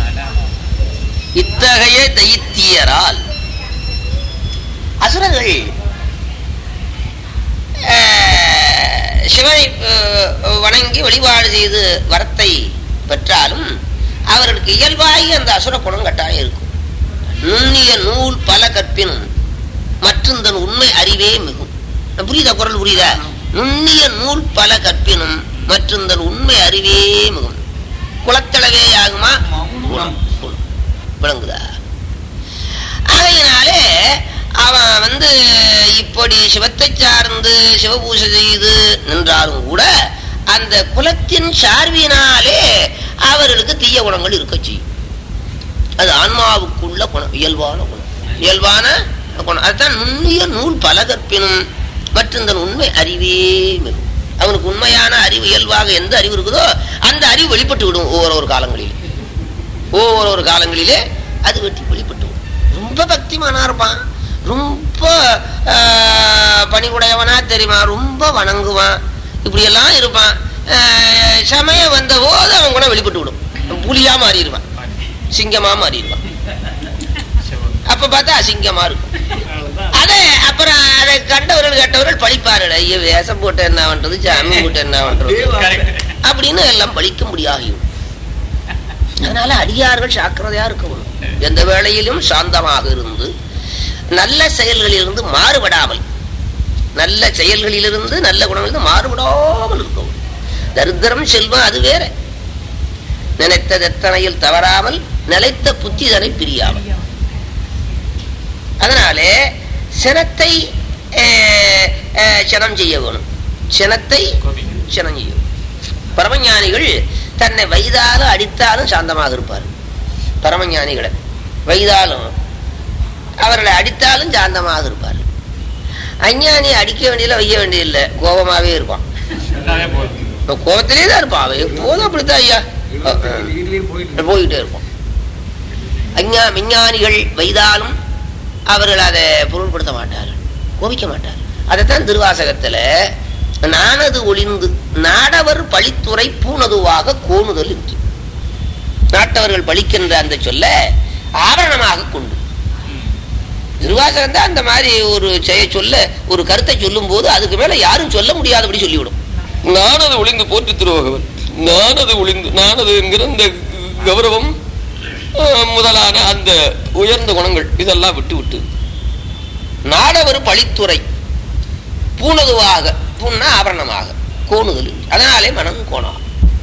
இத்தகைய தைத்தியரால் அசுரர்கள் அஹ், சிவனை அஹ், வணங்கி வழிபாடு செய்து வரத்தை பெற்றாலும் அவர்களுக்கு இயல்பாகி அந்த அசுர குணம் கட்டாயம் இருக்கும் நுண்ணிய நூல் பல கற்பினும் மற்றும் தன் உண்மை அறிவே மிகும் புரியுதா குரல் புரியுதா நுண்ணிய நூல் பல கற்பினும் மற்றும் தன் உண்மை அறிவே மிகும் குளத்தளவே ஆகுமா குணம், குணம். விளங்குதா ஆகையினாலே அவன் வந்து இப்படி சிவத்தை சார்ந்து சிவபூசை செய்து நின்றாலும் கூட அந்த குலத்தின் சார்பினாலே அவர்களுக்கு தீய குணங்கள் இருக்க செய்யும் அது ஆன்மாவுக்குள்ள குணம் இயல்பான குணம் இயல்பான குணம் அதுதான் நுண்ணிய நூல் பல கற்பினும் மற்றும் தன் உண்மை அறிவே மிகும் அவனுக்கு உண்மையான அறிவு இயல்பாக எந்த அறிவு இருக்குதோ அந்த அறிவு வெளிப்பட்டு விடும் ஒவ்வொரு ஒரு காலங்களில் ஒவ்வொரு ஒரு காலங்களிலே அது வெட்டி வெளிப்பட்டு விடும் ரொம்ப பக்திமானா இருப்பான் ரொம்ப ஆஹ், பணிவுடையவனா தெரியுமா ரொம்ப வணங்குவான் இப்படி எல்லாம் இருப்பான் ஆஹ், சமயம் வந்த போது அவன் கூட வெளிப்பட்டு விடும் புலியா மாறிடுவான் சிங்கமா மாறிடுவான் அப்ப பார்த்தா அசிங்கமா இருக்கும் அதை அப்புறம் அதை கண்டவர்கள் கேட்டவர்கள் பழிப்பார்கள் ஐயோ வேஷம் போட்டு என்ன பண்றது சாமி போட்டு என்ன பண்றது அப்படின்னு எல்லாம் பழிக்க முடியாகிவிடும் அதனால அடியார்கள் ஜாக்கிரதையா இருக்கணும் எந்த வேளையிலும் சாந்தமாக இருந்து நல்ல செயல்களிலிருந்து மாறுபடாமல் நல்ல செயல்களிலிருந்து நல்ல குணங்களிலிருந்து மாறுபடாமல் இருக்கவும் தரித்திரம் செல்வம் அது வேற நினைத்தது எத்தனையில் தவறாமல் நிலைத்த புத்திதனை பிரியாமல் அதனாலே சினத்தை அஹ், அஹ், சினம் செய்ய வேணும் சினத்தை சினம் செய்ய வேணும். பரமஞானிகள் தன்னை வைதாலும் அடித்தாலும் சாந்தமாக இருப்பார் பரமஞானிகளை வைதாலும் அவர்களை அடித்தாலும் சாந்தமாக இருப்பார் அஞ்ஞானி அடிக்க வேண்டியதில்லை வைய வேண்டியதில்லை கோபமாவே இருப்பான் இப்ப கோபத்திலே தான் இருப்பான் அவன் எப்போதும் அப்படித்தான் ஐயா அஹ், அஹ். போயிட்டே இருப்போம் அஞ்ஞா விஞ்ஞானிகள் வைதாலும் அவர்கள் அதை பொருள்படுத்த மாட்டார்கள் கோபிக்க மாட்டார் அதைத்தான் திருவாசகத்துல நானது ஒளிந்து நாடவர் பழித்துறை பூனதுவாக கோணுதல் என்று நாட்டவர்கள் பழிக்கின்ற அந்த சொல்ல ஆவரணமாக கொண்டு திருவாசகம் தான் அந்த மாதிரி ஒரு செய்ய சொல்ல ஒரு கருத்தை சொல்லும் போது அதுக்கு மேல யாரும் சொல்ல முடியாதபடி சொல்லிவிடும் நானது ஒளிந்து போற்றி திருவகவன் நானது ஒளிந்து நானது என்கிற இந்த கௌரவம் அஹ், முதலான அந்த உயர்ந்த குணங்கள் இதெல்லாம் விட்டு விட்டு நாடவர் பழித்துறை பூனதுவாக பூன்னா ஆபரணமாக கோணுதல் அதனாலே மனம் கோணம்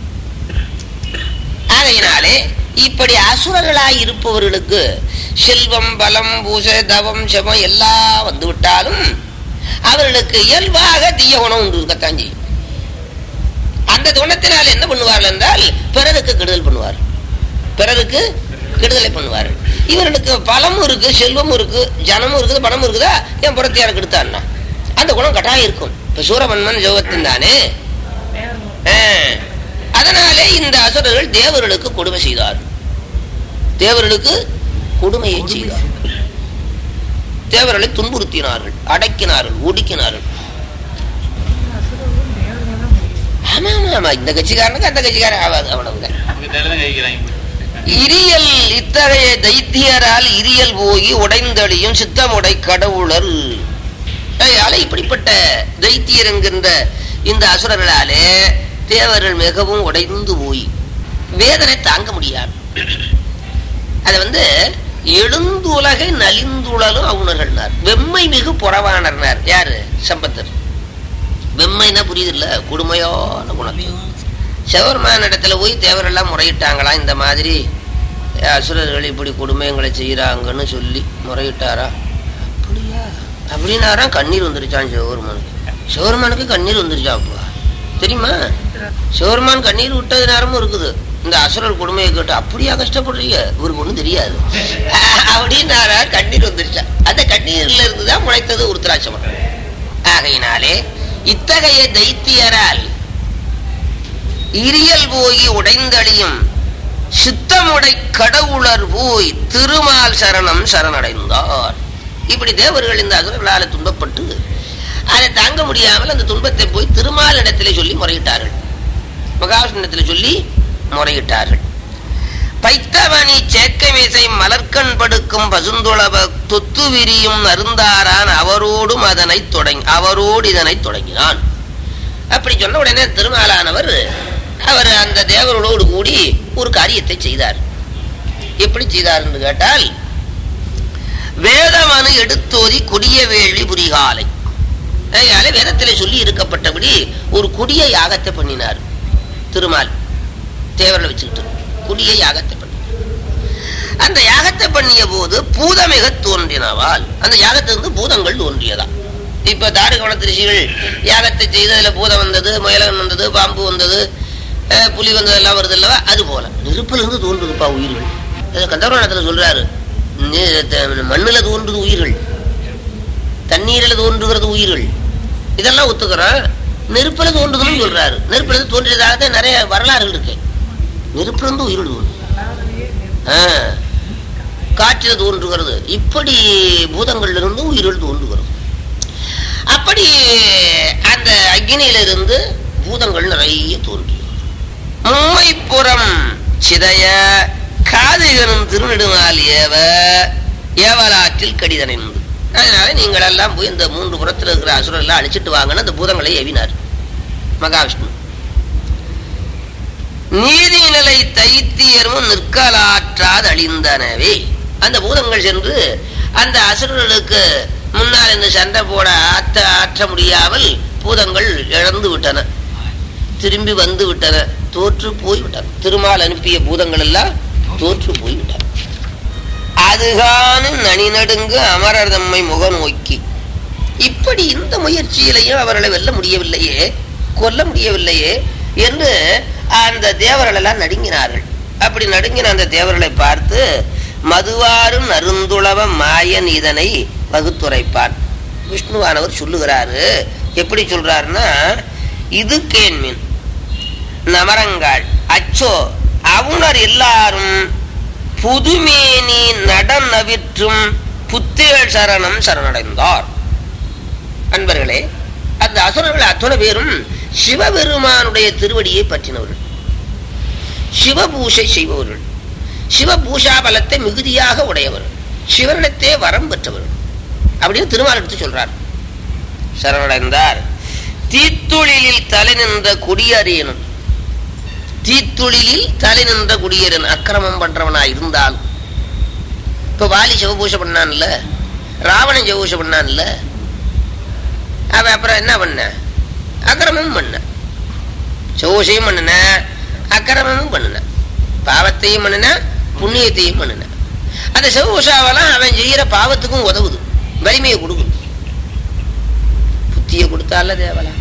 ஆகையினாலே இப்படி அசுரர்களாய் இருப்பவர்களுக்கு செல்வம் பலம் பூசை தவம் செபம் எல்லாம் வந்து விட்டாலும் அவர்களுக்கு இயல்பாக தீய குணம் உண்டு இருக்கத்தான் செய்யும் அந்த குணத்தினால் என்ன பண்ணுவார்கள் என்றால் பிறருக்கு கெடுதல் பண்ணுவார் பிறருக்கு கெடுதலை பண்ணுவார்கள் இவர்களுக்கு பலமும் இருக்கு செல்வமும் இருக்கு ஜனமும் இருக்குது பணமும் இருக்குதா என் புறத்தையார் கெடுத்தான்னா அந்த குணம் கட்டாயம் இருக்கும் இப்ப சூரபன்மன் ஜோகத்தின் தானே ஆ. அதனாலே இந்த அசுரர்கள் தேவர்களுக்கு கொடுமை செய்தார் தேவர்களுக்கு கொடுமையை செய்தார் தேவர்களை துன்புறுத்தினார்கள் அடக்கினார்கள் ஒடுக்கினார்கள் ஆமா ஆமா ஆமா இந்த கட்சிக்காரனுக்கு அந்த கட்சிக்காரன் ஆகாது அவ்வளவுதான் இரியல் இத்தகைய தைத்தியரால் இரியல் போகி உடைந்தழியும் சித்தமுடை கடவுளர் அதனால இப்படிப்பட்ட தைத்தியர் என்கின்ற இந்த அசுரர்களாலே தேவர்கள் மிகவும் உடைந்து போய் வேதனை தாங்க முடியாது அது வந்து எழுந்துலகை நலிந்துழலும் அவுணர்கள்னார் வெம்மை மிகு புறவானர்னார் யாரு சம்பத்தர் வெம்மைன்னா புரியுது இல்ல கொடுமையான குணம் சிவபெருமான் இடத்துல போய் தேவரெல்லாம் முறையிட்டாங்களா இந்த மாதிரி அசுரர்கள் இப்படி கொடுமையங்களை செய்யறாங்கன்னு சொல்லி முறையிட்டாரா அப்படியா அப்படின்னாராம் கண்ணீர் வந்துருச்சான் சிவபெருமானுக்கு சிவபெருமானுக்கு கண்ணீர் வந்துருச்சாப்பா தெரியுமா சிவபெருமான் கண்ணீர் விட்டது நேரமும் இருக்குது இந்த அசுரர் கொடுமையை கேட்டு அப்படியா கஷ்டப்படுறீங்க இவருக்கு ஒண்ணும் தெரியாது அப்படின்னாரா கண்ணீர் வந்துருச்சா அந்த கண்ணீர்ல இருந்துதான் முளைத்தது உருத்தராட்சமன் ஆகையினாலே இத்தகைய தைத்தியரால் இரியல் போய் உடைந்தழியும் சித்தமுடை கடவுளர் போய் திருமால் சரணம் சரணடைந்தார் இப்படி தேவர்கள் இந்த அசுரர்களால துன்பப்பட்டு அதை தாங்க முடியாமல் அந்த துன்பத்தை போய் திருமால் இடத்திலே சொல்லி முறையிட்டார்கள் மகாவிஷ்ணத்துல சொல்லி முறையிட்டார்கள் பைத்தவனி சேக்கமேசை மலர்கண் படுக்கும் பசுந்துளவ தொத்து விரியும் அருந்தாரான் அவரோடும் அதனை தொடங்கி அவரோடு இதனை தொடங்கினான் அப்படி சொன்ன உடனே திருமாலானவர் அவர் அந்த தேவர்களோடு கூடி ஒரு காரியத்தை செய்தார் எப்படி செய்தார் என்று கேட்டால் வேதமனு எடுத்தோதி கொடிய வேள்வி புரிகாலை அதனால வேதத்திலே சொல்லி இருக்கப்பட்டபடி ஒரு கொடிய யாகத்தை பண்ணினார் திருமால் தேவரை வச்சுக்கிட்டு கொடிய யாகத்தை பண்ணி அந்த யாகத்தை பண்ணிய போது பூதமிக தோன்றினவால் அந்த யாகத்திலிருந்து பூதங்கள் தோன்றியதா இப்ப தாருகவன ரிஷிகள் யாகத்தை செய்து அதுல பூதம் வந்தது முயலன் வந்தது பாம்பு வந்தது அஹ், புலி வந்தது எல்லாம் வருது அல்லவா அது போல நெருப்புல இருந்து தோன்றுதுப்பா உயிர்கள் அது கந்தபுராணத்துல சொல்றாரு நெ- த- மண்ணுல தோன்றுது உயிர்கள் தண்ணீரில தோன்றுகிறது உயிர்கள் இதெல்லாம் ஒத்துக்கிறோம் நெருப்புல தோன்றுதுன்னு சொல்றாரு நெருப்புல இருந்து தோன்றியதாக தான் நிறைய வரலாறுகள் இருக்கு நெருப்புல இருந்து உயிர்கள் தோன்றும் ஆ. காற்றில தோன்றுகிறது இப்படி பூதங்கள்ல இருந்து உயிர்கள் தோன்றுகிறது அப்படி அந்த அக்னியிலிருந்து பூதங்கள் நிறைய தோன்றியது மும்மைப்புறம் சிதைய காதுகனும் திருநெடுமால் ஏவ ஏவலாற்றில் கடிதனைந்து அதனால நீங்கள் எல்லாம் போய் இந்த மூன்று புறத்தில் இருக்கிற அசுரர் எல்லாம் அழிச்சிட்டு வாங்கன்னு அந்த பூதங்களை ஏவினார் மகாவிஷ்ணு நீதிநிலை தைத்தியரும் நிற்கலாற்றாது அழிந்தனவே அந்த பூதங்கள் சென்று அந்த அசுரர்களுக்கு முன்னால் இந்த சண்டை போட ஆத்த ஆற்ற முடியாமல் பூதங்கள் இழந்து விட்டன திரும்பி வந்து விட்டன தோற்று போய் விட்டன திருமால் அனுப்பிய பூதங்கள் எல்லாம் தோற்று போய் விட்டன அதுகானு நனிநடுங்கு அமரர் தம்மை முக நோக்கி இப்படி இந்த முயற்சியிலையும் அவர்களை வெல்ல முடியவில்லையே கொல்ல முடியவில்லையே என்று அந்த தேவர்கள் எல்லாம் நடுங்கினார்கள் அப்படி நடுங்கின அந்த தேவர்களை பார்த்து மதுவாரும் நருந்துளவ மாயன் இதனை வகுத்துரைப்பான் விஷ்ணுவானவர் சொல்லுகிறாரு எப்படி சொல்றாருன்னா இது கேண்மின் நமரங்காள் அச்சோ அவுணர் எல்லாரும் புதுமேனி நடன் நவிற்றும் புத்தேள் சரணம் சரணடைந்தார் அன்பர்களே அந்த அசுரர்கள் அத்தனை பேரும் சிவபெருமானுடைய திருவடியை பற்றினவர்கள் சிவபூஷை செய்பவர்கள் சிவபூஷா பலத்தை மிகுதியாக உடையவர்கள் சிவனிடத்தே வரம் பெற்றவர்கள் அப்படின்னு திருமால் எடுத்து சொல்றார் சரணடைந்தார் தீத்தொழிலில் தலை நின்ற குடியறியனும் தீத்தொழிலில் தலை நின்ற குடியரன் அக்கிரமம் பண்றவனா இருந்தால் இப்ப வாலி சிவபூஷை பண்ணான்ல ராவணன் சிவபூஷை பண்ணான்ல அவன் அப்புறம் என்ன பண்ண அக்கிரமமும் பண்ண சிவபூஷையும் பண்ணின அக்கிரமமும் பண்ணின பாவத்தையும் பண்ணின புண்ணியத்தையும் பண்ணின அந்த சிவபூஷாவெல்லாம் அவன் செய்யற பாவத்துக்கும் உதவுது வலிமையை கொடுக்குது புத்தியை கொடுத்தால தேவலா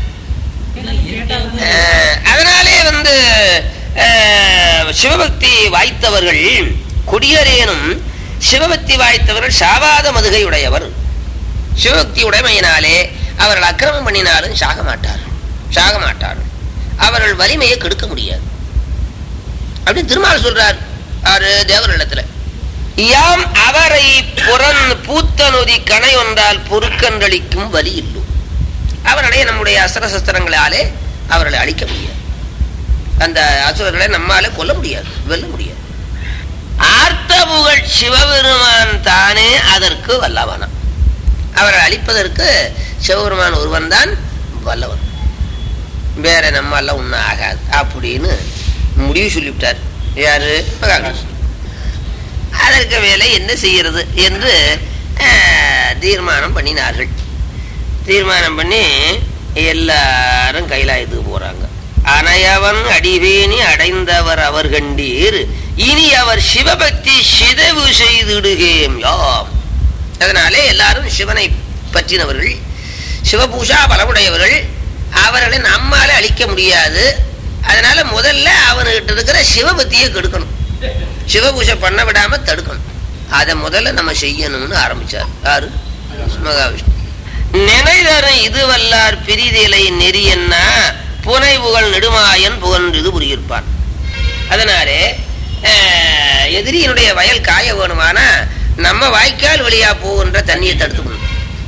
அஹ், அதனாலே வந்து அஹ், சிவபக்தி வாய்த்தவர்கள் கொடியரேனும் சிவபக்தி வாய்த்தவர்கள் சாவாத மதுகை உடையவர் சிவபக்தி உடைமையினாலே அவர்கள் அக்கிரமம் பண்ணினாலும் சாக மாட்டார்கள் சாக மாட்டார்கள் அவர்கள் வலிமையை கெடுக்க முடியாது அப்படின்னு திருமால் சொல்றார் ஆறு தேவரிடத்துல யாம் அவரை புறன் பூத்த நொதி கணை ஒன்றால் பொறுக்கன்றளிக்கும் வலி இல்லும் அவர்களை நம்முடைய அஸ்திர சஸ்திரங்களாலே அவர்களை அழிக்க முடியாது அந்த அசுரர்களை நம்மால கொல்ல முடியாது வெல்ல முடியாது ஆர்த்த புகழ் சிவபெருமான் தானே அதற்கு வல்லவனாம் அவரை அழிப்பதற்கு சிவபெருமான் ஒருவன் தான் வல்லவன் வேற நம்மால ஒன்றும் ஆகாது அப்படின்னு முடிவு சொல்லிவிட்டார் யாரு மகாவிஷ்ணு அதற்கு மேலே என்ன செய்யறது என்று அஹ், தீர்மானம் பண்ணினார்கள் தீர்மானம் பண்ணி எல்லாரும் கைலாயத்துக்கு போறாங்க அனையவன் அடிவேணி அடைந்தவர் அவர் கண்டீர் இனி அவர் சிவபக்தி சிதைவு செய்திடுகேம் யாம் அதனாலே எல்லாரும் சிவனை பற்றினவர்கள் சிவபூஷா பலமுடையவர்கள் அவர்களை நம்மால அழிக்க முடியாது அதனால முதல்ல அவனுகிட்ட இருக்கிற சிவபக்தியை கெடுக்கணும் சிவபூஜை பண்ண விடாம தடுக்கணும் அதை முதல்ல நம்ம செய்யணும்னு ஆரம்பிச்சார் யாரு மகாவிஷ்ணு நினைதரும் இது வல்லார் பிரிதிலை நெறியன்னா புனை புகழ் நெடுமாயன் புகழ்ந்து புரியிருப்பான் அதனாலே அஹ், எதிரியினுடைய வயல் காய வேணுமானா நம்ம வாய்க்கால் வழியா போகின்ற தண்ணியை தடுத்துக்கணும்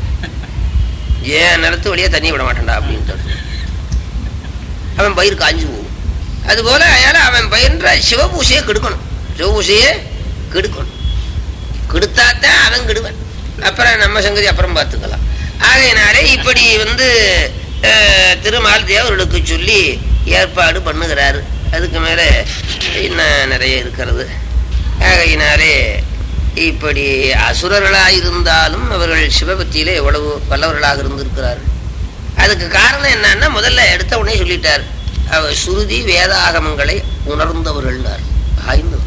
ஏன் நிலத்து வழியா தண்ணி விட மாட்டான்டா அப்படின்னு தடுத்து அவன் பயிர் காஞ்சு போகும் அதுபோல அதனால அவன் பயின்ற சிவபூசையை கெடுக்கணும் சிவபூசையை கெடுக்கணும் கெடுத்தாத்தான் அவன் கெடுவன் அப்புறம் நம்ம சங்கதி அப்புறம் பார்த்துக்கலாம் ஆகையினாலே இப்படி வந்து அஹ், திருமால் தேவர்களுக்கு சொல்லி ஏற்பாடு பண்ணுகிறாரு அதுக்கு மேலே இன்னும் நிறைய இருக்கிறது ஆகையினாலே இப்படி அசுரர்களாக இருந்தாலும் அவர்கள் சிவபக்தியிலே எவ்வளவு வல்லவர்களாக இருந்திருக்கிறார்கள் அதுக்கு காரணம் என்னன்னா முதல்ல எடுத்த உடனே சொல்லிட்டார் அவர் சுருதி வேதாகமங்களை உணர்ந்தவர்கள்னார் ஆய்ந்தவர்கள்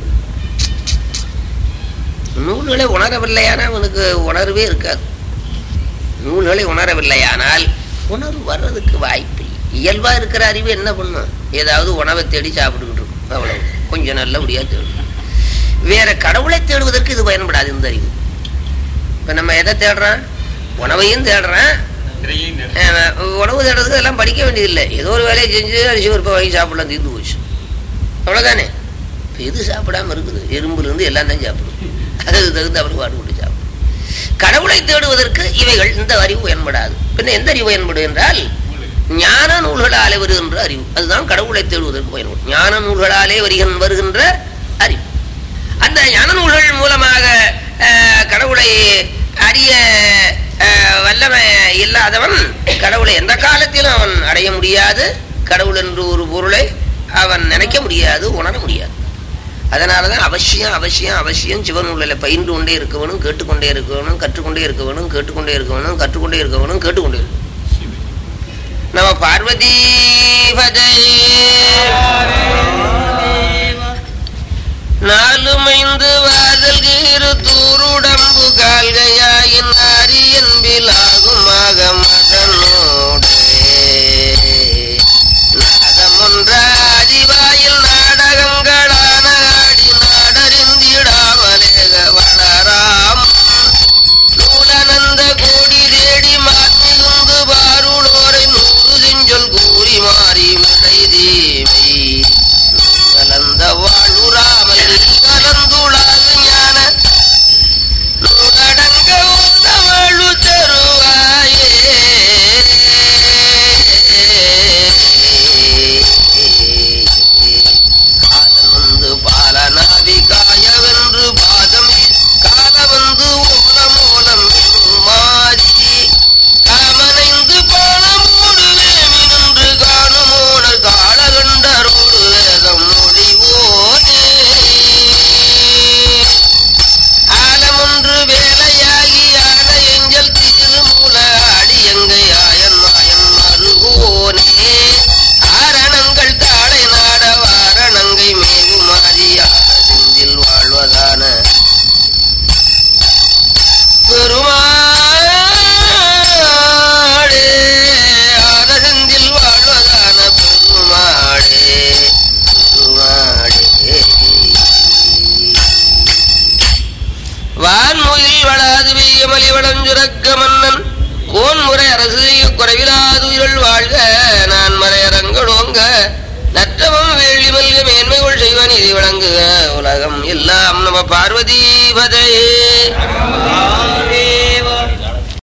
நூல்களை உணரவில்லையானால் அவனுக்கு உணர்வே இருக்காது நூல்களை உணரவில்லையானால் உணர்வு வர்றதுக்கு வாய்ப்பு இல்லை. இயல்பா இருக்கிற அறிவு என்ன பண்ணும் ஏதாவது உணவை தேடி சாப்பிட்டுக்கிட்டு இருக்கும் அவ்வளவு கொஞ்சம் நல்லபடியா தேடும் வேற கடவுளை தேடுவதற்கு இது பயன்படாது இந்த அறிவு இப்ப நம்ம எதை தேடுறோம் உணவையும் தேடுறோம் அஹ் உணவு தேடுறதுக்கு எல்லாம் படிக்க வேண்டியதில்லை ஏதோ ஒரு வேலையை செஞ்சு அரிசி பருப்பை வாங்கி சாப்பிடலாம் தீர்ந்து போச்சு அவ்வளவுதானே இப்ப எது சாப்பிடாம இருக்குது எறும்புல இருந்து எல்லாம் தான் சாப்பிடும் அதுக்கு தகுந்த அவர் பாடுபட்டு சாப்பிடும் கடவுளை தேடுவதற்கு இவைகள் இந்த அறிவு பயன்படாது பின்ன எந்த அறிவு பயன்படும் என்றால் ஞான நூல்களாலே வருகின்ற அறிவு அதுதான் கடவுளை தேடுவதற்கு பயன்படும் ஞான நூல்களாலே வருகின்ற வருகின்ற அறிவு அந்த ஞான நூல்கள் மூலமாக அஹ், கடவுளை அறிய அஹ், வல்லமை இல்லாதவன் கடவுளை எந்த காலத்திலும் அவன் அடைய முடியாது கடவுள் என்று ஒரு பொருளை அவன் நினைக்க முடியாது உணர முடியாது அதனாலதான் அவசியம் அவசியம் அவசியம் சிவநூலில் பயின்று கொண்டே இருக்க வேணும் கேட்டுக்கொண்டே இருக்க வேணும் கற்றுக்கொண்டே இருக்க வேணும் கேட்டுக்கொண்டே இருக்க வேணும் கற்றுக்கொண்டே இருக்க வேணும் கேட்டுக்கொண்டே இருக்க வேணும். நம பார்வதி நாலுமைந்து வாதல் இரு தூருடம்பு கால்கையாயின் அரியன்பிலாகுமாக மதனோடே நாதமொன்ற அதிவாயில் நாடகங்களான ஆடி நாடறிந்திடாமலேக வளராம் நூலனந்த கோடி தேடி மாற்றிகுந்து பாருளோரை நூறு செஞ்சொல் கூறி மாறி விடை தீமை கலந்த வாழுராமல் நீ கலந்துளாது ஞான நூலடங்க உந்த வாழு தருவாயே காலன் வந்து பாலனாவி காயவென்று பாதம் கால வந்து ஓல மூலம் மாறி காமனைந்து பாலமோடு வேமி நின்று காணுமோனர் காலகண்டரோடு வேதம் மொழிவோனே ஆலமொன்று வேலையாகி ஆன எஞ்சல் திருமூல ஆடி எங்கை ஆயன் மாயன் மருகோனே ஆரணங்கள் தாளை நாட வாரணங்கை மேவுமாறி ஆடதில் வாழ்வதான பெருமாளே ஆனதந்தில் வாழ்வதான பெருமாளே பெருமாளே வான்முயில் வளாது வெய்யமலி வளஞ்சுரக்க மன்னன் கோன் முறை அரசு செய்ய குறைவிலாது உயிர்கள் வாழ்க நான் மறையரங்களோங்க நற்றவம் வேள்வி மல்க மேன்மைகள் செய்வன் இதை வழங்குக உலகம் எல்லாம் நம பார்வதி பதையே